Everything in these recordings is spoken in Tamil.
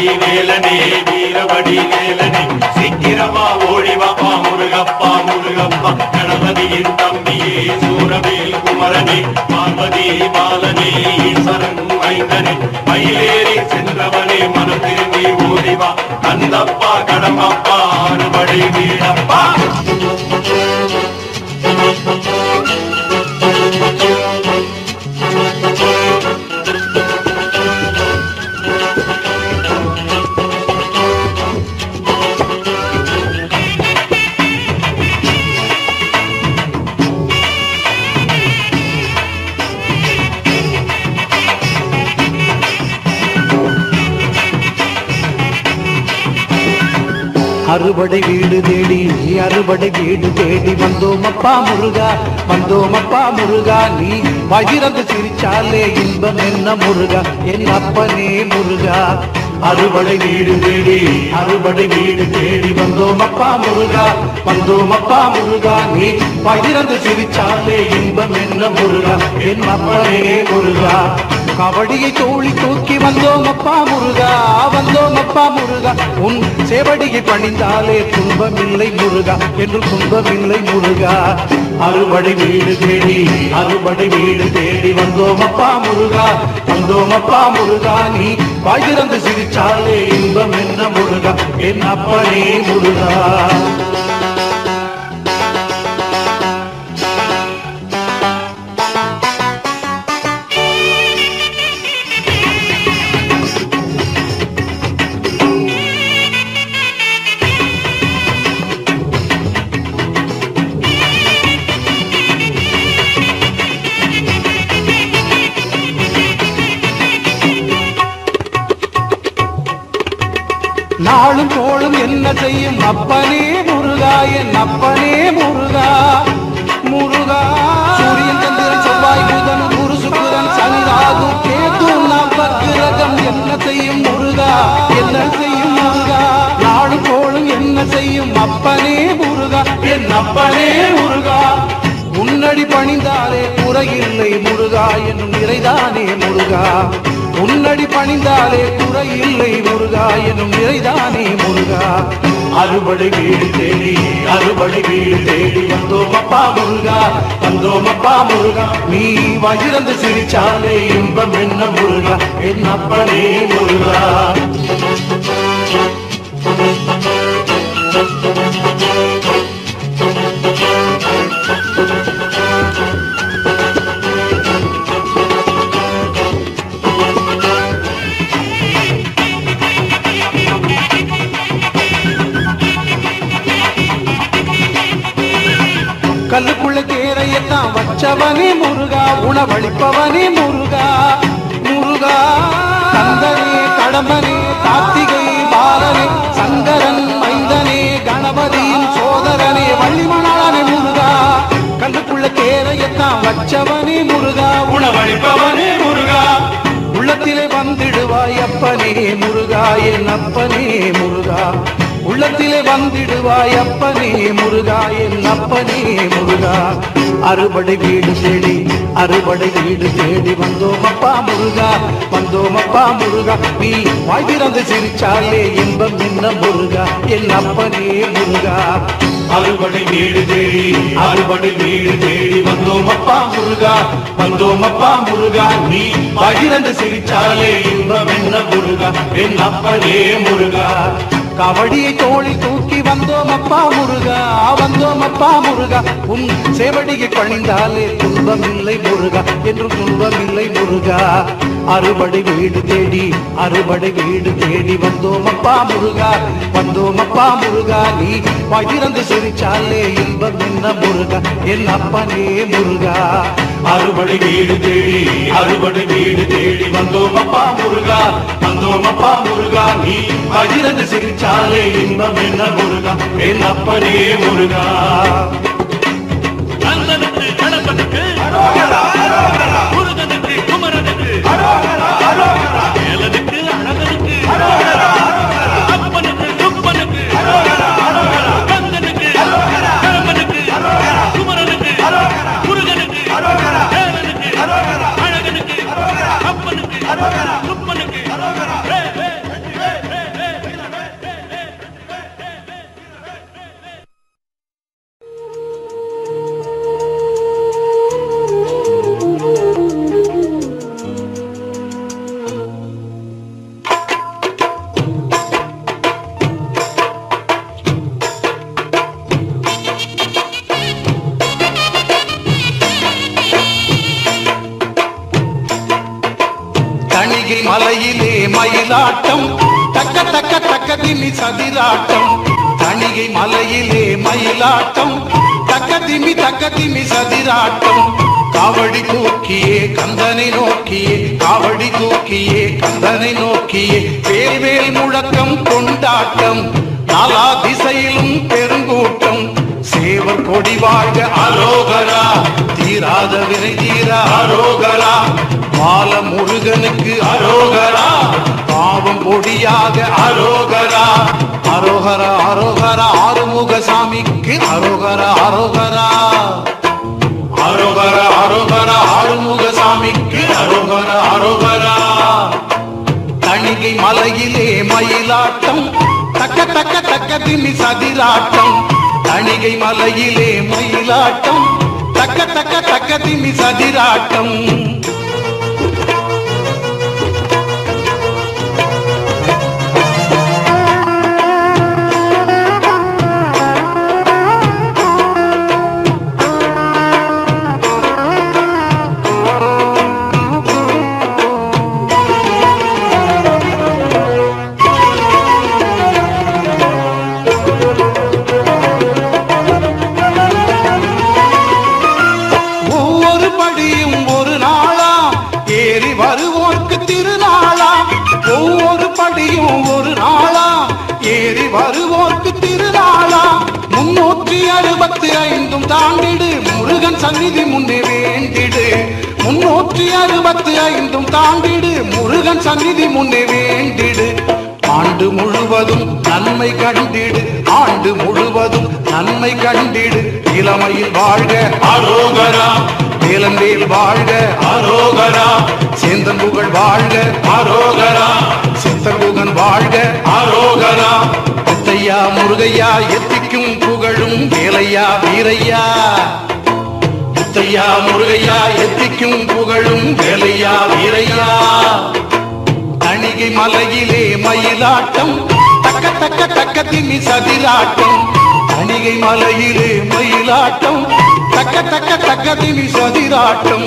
வீரவடி வேலனே வீரவடி வேலனே சீக்கிரமா ஓடிவாப்பா முருகப்பா முருகப்பா கணபதியின் தம்பியே சூரவேல் குமரனே பார்வதி பாலனே ஈஸ்வரன் மைந்தனே மயிலேறி சென்றவனே மனம் திரும்பி ஓடிவா கந்தப்பா கடம்பப்பா அறுபடை வீடப்பா அறுபடை வீடு தேடி அறுபடை வீடு தேடி வந்தோம் அப்பா முருகா வந்தோம் அப்பா முருகா நீ வயிறந்து சிரிச்சாலே இன்பம் என்ன முருகா என் அப்பனே முருகா அறுபடை வீடு தேடி அறுபடை வீடு தேடி வந்தோம் அப்பா முருகா வந்தோம் அப்பா முருகா நீ வயிறந்து சிரிச்சாலே இன்பம் என்ன முருகா என் அப்பனே முருகா கபடியை தோழி தூக்கி வந்தோம் அப்பா முருகா வந்தோம் அப்பா முருகா உன் சேவடியை பணிந்தாலே துன்பமில்லை முருகா என்று துன்பமில்லை முருகா அறுபடை வீடு தேடி அறுபடை வீடு தேடி வந்தோம் அப்பா முருகா வந்தோம் அப்பா முருகா நீ வாய்திறந்து சிரிச்சாலே இன்பம் என்ன முருகா என் அப்பனே முருகா நாளும் கோளும் என்ன செய்யும் அப்பனே முருகா என் அப்பனே முருகா முருகா சூரியன் சந்திரன் செவ்வாய் புதன் குரு சுக்கிரன் சனி ராகு கேது நவகிரகம் என்ன செய்யும் முருகா என்ன செய்யும் முருகா நாளும் கோளும் என்ன செய்யும் அப்பனே முருகா என் அப்பனே முருகா உன்னடி பணிந்தாலே குறையில்லை முருகா என்னும் நிறைதானே முருகா உன்னடி பணிந்தாலே குறையில்லை முருகா என்னும் நிறைதானே முருகா அறுபடை வீடு தேடி அறுபடை வீடு தேடி வந்தோம் அப்பா முருகா வந்தோம் அப்பா முருகா நீ வயிறந்து சிரிச்சாலே இன்பம் என்ன முருகா என் அப்பனே முருகா கல்லுக்குள்ள தேரையத்தான் வச்சவனே முருகா உணவளிப்பவனே முருகா முருகா கந்தனே கடம்பனே கார்த்திகை பாலனே சங்கரன் மைந்தனே கணபதியின் சோதரனே வள்ளிமணாளனே முருகா கல்லுக்குள்ள தேரையத்தான் வச்சவனே முருகா உணவளிப்பவனே முருகா உள்ளத்திலே வந்திடுவாய் அப்பனே முருகா என் அப்பனே முருகா உள்ளத்திலே வந்திடுவாய் அப்பனே முருகா என் அப்பனே முருகா அறுபடை வீடு தேடி அறுபடை வீடு தேடி வந்தோம் அப்பா முருகா வந்தோம் அப்பா முருகா நீ வாய் திறந்து சிரிச்சாலே இன்பம் என்ன முருகா என் அப்பனே முருகா அறுபடை வீடு தேடி அறுபடை வீடு தேடி வந்தோம் அப்பா முருகா வந்தோம் அப்பா முருகா நீ பகிரந்து சிரிச்சாலே இன்பம் என்ன முருகா என் அப்பனே முருகா கபடியை தோழி தூக்கி வந்தோம் அப்பா முருகா வந்தோம் அப்பா முருகா உன் சேவடியை பணிந்தாலே துன்பம் இல்லை முருகா என்று துன்பம் இல்லை முருகா அறுபடை வீடு தேடி அறுபடை வீடு தேடி வந்தோம் அப்பா முருகா வந்தோம் அப்பா முருகா நீ பகிர்ந்து சிரிச்சாலே இன்பம் என்ன முருகா என் அப்பனே முருகா அறுபடை வீடு தேடி அறுபடை வீடு தேடி வந்தோம் அப்பா முருகா வந்தோம் அப்பா முருகா நீ பகிரந்து சிரிச்சாலே இன்பம் என்ன முருகா என் அப்பனே முருகா கந்தனுக்கு கணபனுக்கு முருகனுக்கு குமரனுக்கு வேலனுக்கு அழகனுக்கு அப்பனுக்கு துப்பனுக்கு கந்தனுக்கு கணபனுக்கு குமரனுக்கு முருகனுக்கு வேலனுக்கு அழகனுக்கு அப்பனுக்கு துப்பனுக்கு வே, வே, வே, வே. மயிலாட்டம் தக்க தக்க தக்க திமி சதிராட்டம் தணிகை மலையிலே மயிலாட்டம் தக்க திமி தக்க திமி சதிராட்டம் காவடி தூக்கியே கந்தனை நோக்கியே காவடி தூக்கியே கந்தனை நோக்கியே வேல் வேல் முழக்கம் கொண்டாட்டம் நாலா திசையிலும் பெருங்கூட்டம் சேவர் கொடி வாழ்க அரோகரா தீராத வினை தீரா அரோகரா பால முருகனுக்கு அரோகரா பாவம் பொடியாக அரோகரா அரோகரா அரோகரா ஆறுமுக சாமிக்கு அரோகரா அரோகரா அரோகரா அரோகரா ஆறுமுக சாமிக்கு அரோகரா அரோகரா தணிகை மலையிலே மயிலாட்டம் தக்க தக்க தக்க திமி சதிராட்டம் தணிகை மலையிலே மயிலாட்டம் தக்க தக்க தக்க திமி சதிராட்டம் ஒவ்வொரு படியும் ஒரு நாளா ஏறி வருவோர்க்கு திருநாளா ஒவ்வொரு படியும் ஒரு நாளா ஏறி வருவோர்க்கு திருநாளா முன்னூற்றி அறுபத்தி ஐந்தும் தாண்டிடு முருகன் சந்நிதி முன்னே வேண்டிடு முன்னூற்றி அறுபத்தி ஐந்தும் தாண்டிடு முருகன் சந்நிதி முன்னே வேண்டிடு ஆண்டு முழுவதும் நன்மை கண்டிடு ஆண்டு முழுவதும் நன்மை கண்டிடு இளமையில் வாழ்க அரோகரா வேலந்தேல் வாழ்க அரோகரா சேந்தன் புகழ் வாழ்க அரோகரா சித்தகுகன் வாழ்க அரோகரா முத்தையா முருகையா எத்திக்கும் புகழும் வேலையா வீரையா முத்தையா முருகையா எத்திக்கும் புகழும் வேலையா வீரையா தணிகை மலையிலே மயிலாட்டம் தக்க தக்க தக்க திமி சதிராட்டம் தணிகை மலையிலே மயிலாட்டம் தக்க தக்க தக்க திமி சதிராட்டம்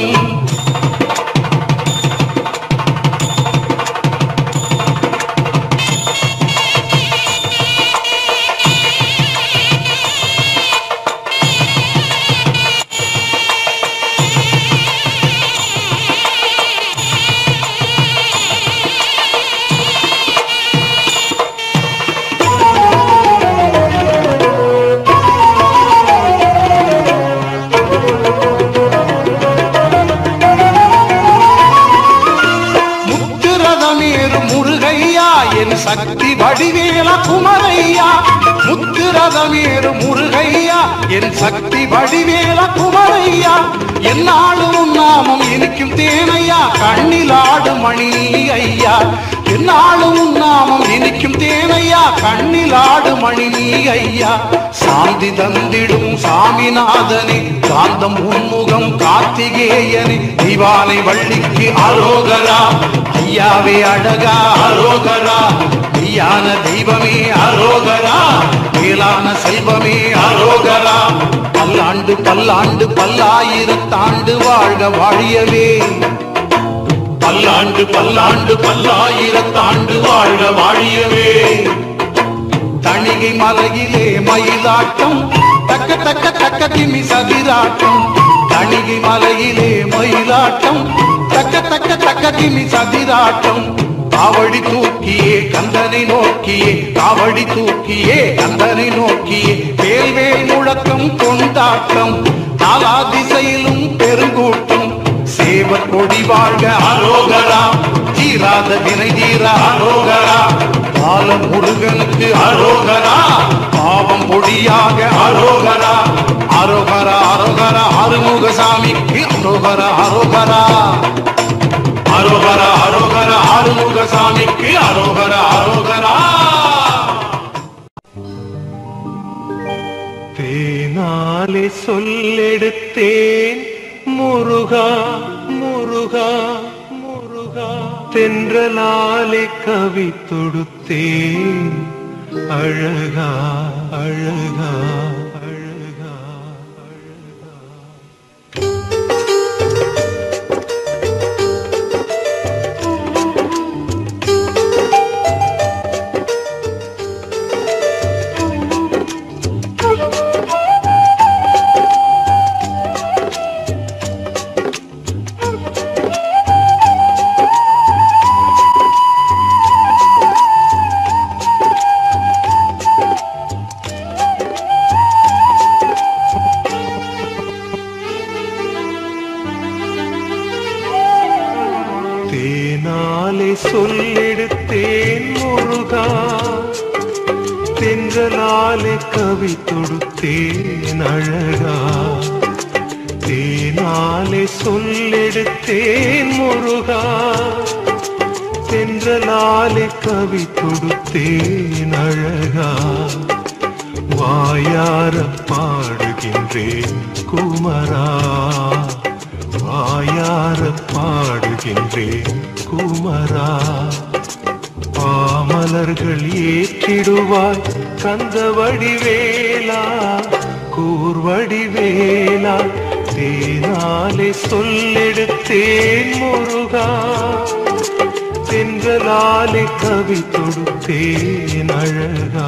முத்துரதமேறு முருகையா என் சக்தி வடிவேல குமரையா முத்துரதமேறு முருகையா என் சக்தி வடிவேல குமரையா என்னாலும் உன் நாமம் இனிக்கும் தேனையா கண்ணில் ஆடும் மணி நீ ஐயா என்னாலும் உன் நாமம் இனிக்கும் தேனையா கண்ணில் ஆடும் மணி நீ ஐயா சாந்தி தந்திடும் சாமிநாதனே காந்தம் உன்முகம் கார்த்திகேயனே திவானை வள்ளிக்கு அரோகரா ஐயாவே அழகா அரோகரா மெய்யான தெய்வமே அரோகரா மேலான செல்வமே அரோகரா பல்லாண்டு பல்லாண்டு பல்லாயிரத்தாண்டு வாழ்க வாழியவே பல்லாண்டு பல்லாண்டு பல்லாயிரத்தாண்டு வாழ்க வாழியவே தணிகை மலையிலே மயிலாட்டம் தக்க தக்க தக்க திமி சதிராட்டம் தணிகை மலையிலே மயிலாட்டம் தக்க தக்க தக்க திமி சதிராட்டம் காவடி தூக்கியே கந்தனை நோக்கியே காவடி தூக்கியே கந்தனை நோக்கியே வேல் வேல் முழக்கம் கொண்டாட்டம் நாலா திசையிலும் பெருங்கூட்டம் சேவர் கொடி வாழ்க அரோகரா தீராத வினை தீர அரோகரா பால முருகனுக்கு அரோகரா பாவம் பொடியாக அரோகரா அரோகரா அரோகரா ஆறுமுக சாமிக்கு அரோகரா அரோகரா அரோகரா அரோகரா ஆறுமுக சாமிக்கு அரோகரா அரோகரா தேனாலே சொல்லெடுத்தேன் முருகா முருகா முருகா தென்றலாலே கவி தொடுத்தேன் அழகா அழகா அழகா அழகா முருகா தென்றலாலே கவி தொடுத்தேன் அழகா தேனாலே சொல்லெடுத்தேன் முருகா தென்றலாலே கவி தொடுத்தேன் அழகா வாயார பாடுகின்றேன் குமரா வாயார பாடுகின்றேன் குமரா பாமலர்கள் ஏற்றிடுவாய் கந்த வடிவேலா கூர்வடிவேலா தேனாலே சொல்லெடுத்தேன் முருகா தென்றலாலே கவி தொடுத்தேன் அழகா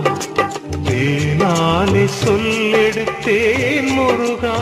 தேனாலே சொல்லெடுத்தேன் முருகா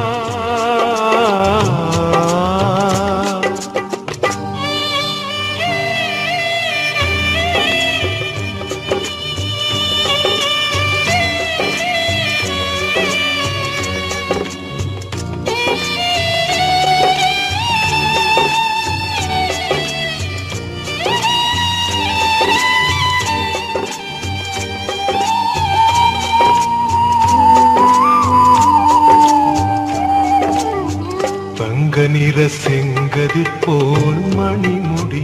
தங்க நிற செங்கதி போல் மணிமுடி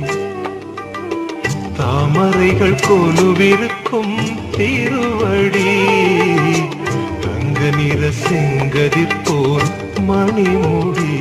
தாமரைகள் கொலுவிருக்கும் திருவடி தங்க நிற செங்கதி போல் மணிமுடி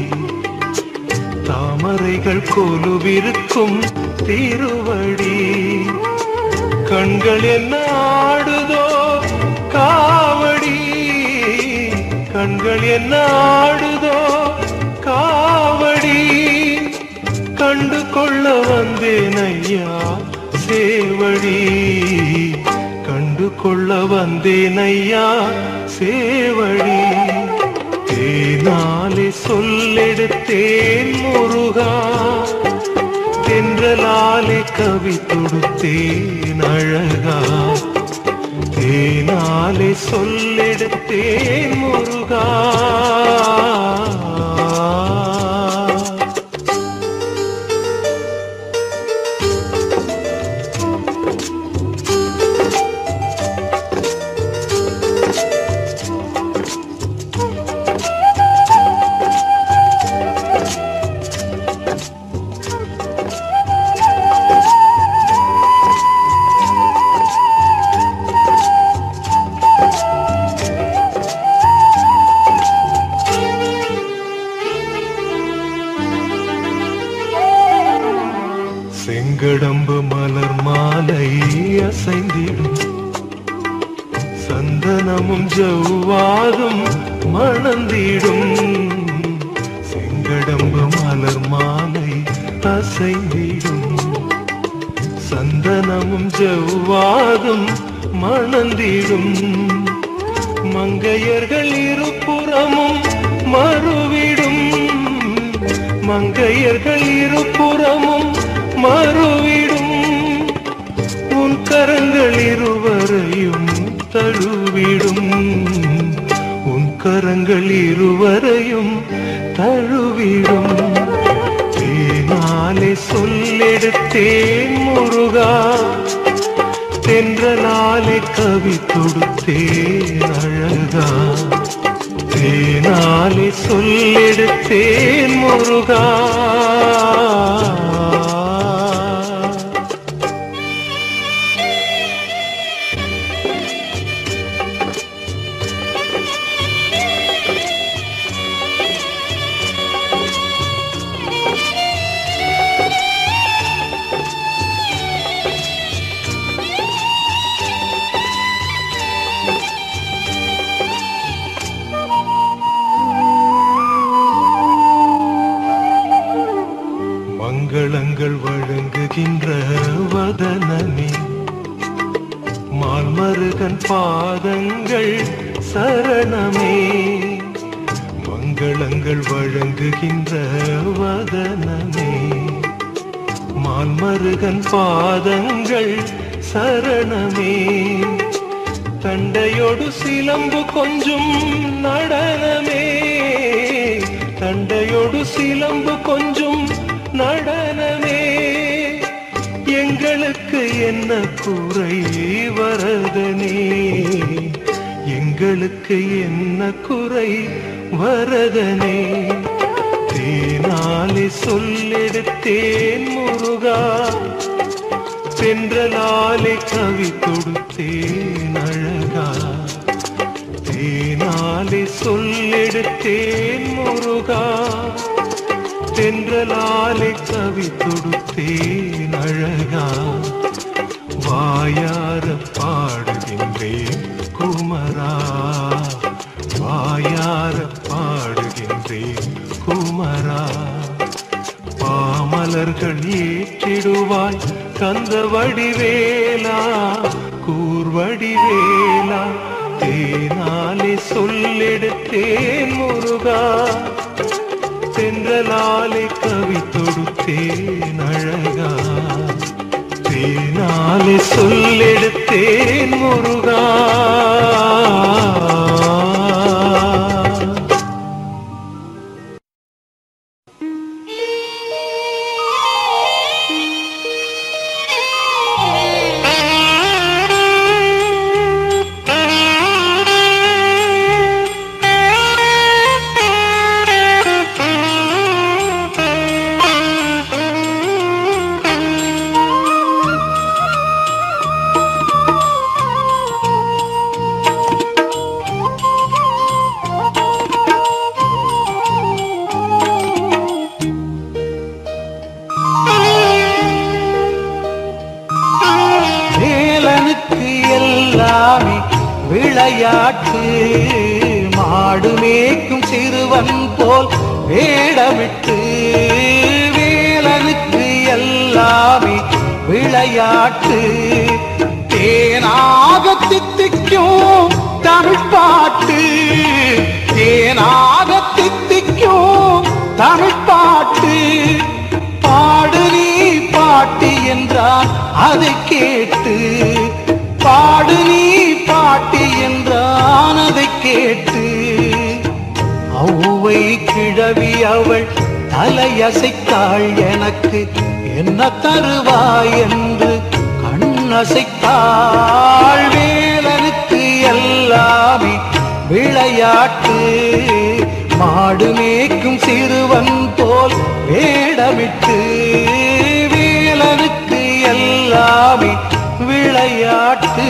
தாமரைகள் கொலுவிருக்கும் திருவடி கண்கள் என்ன ஆடுதோ காவடி கண்கள் என்ன ஆடுதோ காவடி கண்டு கொள்ள வந்தேன் ஐயா சேவடி கண்டு கொள்ள வந்தேன் ஐயா சேவடி தேனாலே சொல்லெடுத்தேன் முருகா தென்றலாலே கவி தொடுத்தேன் அழகா தேனாலே சொல்லெடுத்தேன் முருகா செங்கடம்பு மலர் மாலை அசைந்திடும் சந்தனமும் ஜவ்வாதும் மணந்திடும் செங்கடம்பு மலர் மாலை அசைந்திடும் சந்தனமும் ஜவ்வாதும் மணந்திடும் மங்கையர்கள் இருபுறமும் மறுவிடும் மங்கையர்கள் இருபுறமும் மறுவிடும் உன் கரங்கள் இருவரையும் தழுவிடும் உன் கரங்கள் இருவரையும் தழுவிடும் தேனாலே சொல்லெடுத்தேன் முருகா தென்றலாலே கவி தொடுத்தேன் அழகா தேனாலே சொல்லெடுத்தேன் முருகா மங்களங்கள் வழங்குகின்ற வதனமே மால்மருகன் பாதங்கள் சரணமே மங்களங்கள் வழங்குகின்ற வதனமே மால்மருகன் பாதங்கள் சரணமே தண்டையோடு சிலம்பு கொஞ்சம் நடனமே தண்டையோடு சிலம்பு கொஞ்சம் நடனமே எங்களுக்கு என்ன குறை வரதனே எங்களுக்கு என்ன குறை வரதனே தேனாலே சொல்லெடுத்தேன் முருகா தென்றலாலே கவி தொடுத்தேன் அழகா தேனாலே சொல்லெடுத்தேன் முருகா தென்றலாலே கவி தொடுத்தேன் அழகா வாயார பாடுகின்றேன் குமரா வாயார பாடுகின்றேன் குமரா பாமலர்கள் ஏற்றிடுவாய் கந்த வடிவேலா கூர்வடிவேலா தேனாலே சொல்லெடுத்தேன் முருகா தென்றலாலே கவி தொடுத்தேன் அழகா தேனாலே சொல்லெடுத்தேன் முருகா வேலனுக்கு எல்லாமே விளையாட்டு மாடு மேய்க்கும் சிறுவன் போல் வேடமிட்டு வேலனுக்கு எல்லாமே விளையாட்டு தேனாக தித்திக்கும் தமிழ் பாட்டு தேனாக தித்திக்கும் தமிழ் பாட்டு பாடு நீ பாட்டி என்றான் அதை கேட்டு பாடு நீ பாட்டி என்றான் அதை கேட்டு ஔவை கிழவி அவள் தலையசைத்தாள் எனக்கு என்ன தருவாய் என்று கண்ணசைத்தாள் வேலனுக்கு எல்லாமே விளையாட்டு மாடு மேய்க்கும் சிறுவன் போல் வேடமிட்டு வேலனுக்கு எல்லாமே விளையாட்டு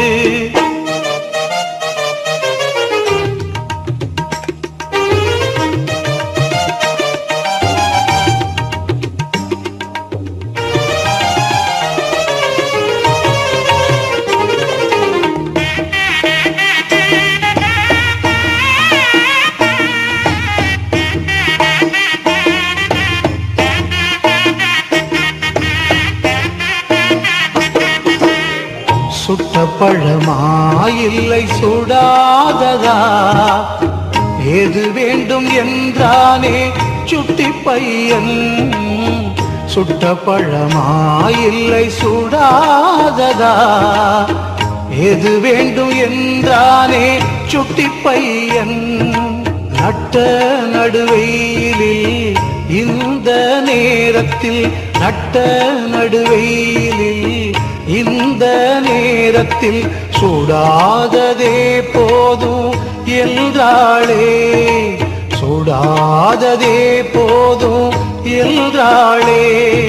சுட்ட பழமா இல்லை சுடாததா ஏது வேண்டும் என்றானே சுட்டி பையன் சுட்ட பழமா இல்லை சுடாததா எது வேண்டும் என்றானே சுட்டி பையன் நட்ட நடுவெயிலில் இந்த நேரத்தில் நட்ட நடுவெயிலில் இந்த நேரத்தில் சுடாததே போதும் என்றாளே சுடாததே போதும் என்றாளே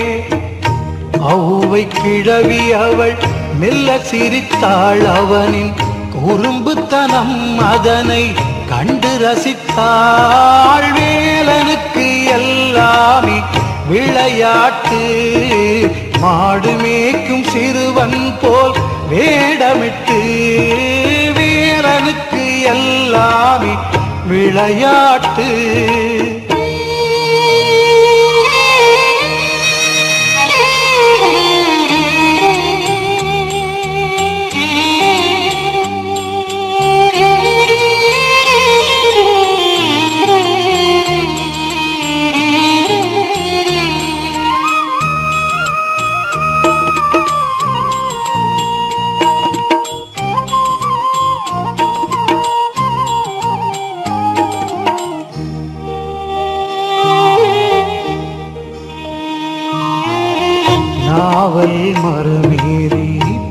ஔவை கிழவி அவள் மெல்ல சிரித்தாள் அவனின் குறும்புத்தனம் அதனை கண்டு ரசித்தாள் வேலனுக்கு எல்லாமே விளையாட்டு மாடு மேய்க்கும் சிறுவன் போல் வேடமிட்டு வேலனுக்கு எல்லாமே விளையாட்டு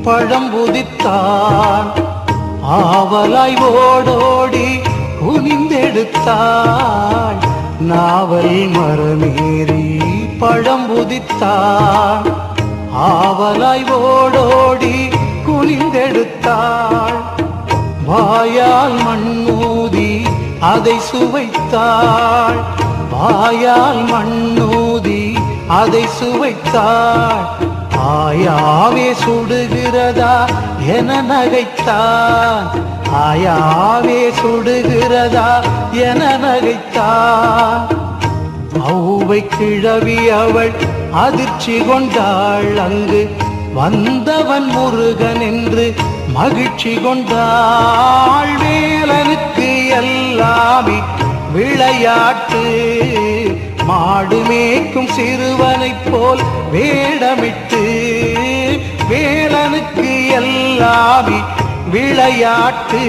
பழம் புதித்தான் ஆவலாய் ஓடோடி குனிந்தெடுத்தாள் நாவல் மரமேறி பழம் புதித்தான் ஆவலாய் ஓடோடி குனிந்தெடுத்தாள் வாயால் மண்ணூதி அதை சுவைத்தாள் வாயால் மண்ணூதி அதை சுவைத்தாள் ஆயாவே சுடுகிறதா என நகைத்தான் ஆயாவே சுடுகிறதா என நகைத்தான் ஔவை கிழவி அவள் அதிர்ச்சி கொண்டாள் அங்கு வந்தவன் முருகன் என்று மகிழ்ச்சி கொண்டாள் வேலனுக்கு எல்லாமே விளையாட்டு மாடு மேய்க்கும் சிறுவனைப் போல் வேடமிட்டு வேலனுக்கு எல்லாமே விளையாட்டு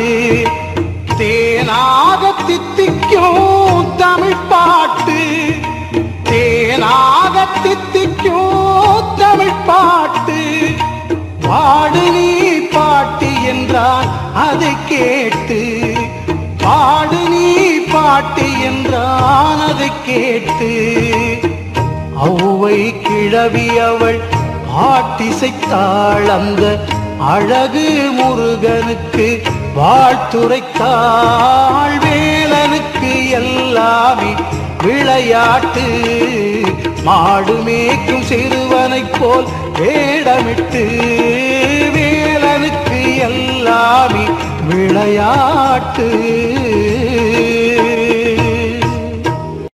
தேனாக தித்திக்கும் தமிழ் பாட்டு தேனாக தித்திக்கும் தமிழ் பாட்டு பாடு நீ பாட்டு என்றான் அதை கேட்டு பாடு நீ பாட்டு என்றான் அதை கேட்டு ஔவை கிழவி அவள் பாட்டிசைத்தாள் அந்த அழகு முருகனுக்கு வாழ்த்துரைத்தாள் வேலனுக்கு எல்லாமே விளையாட்டு மாடு மேய்க்கும் சிறுவனைப் போல் வேடமிட்டு வேலனுக்கு எல்லாமே விளையாட்டு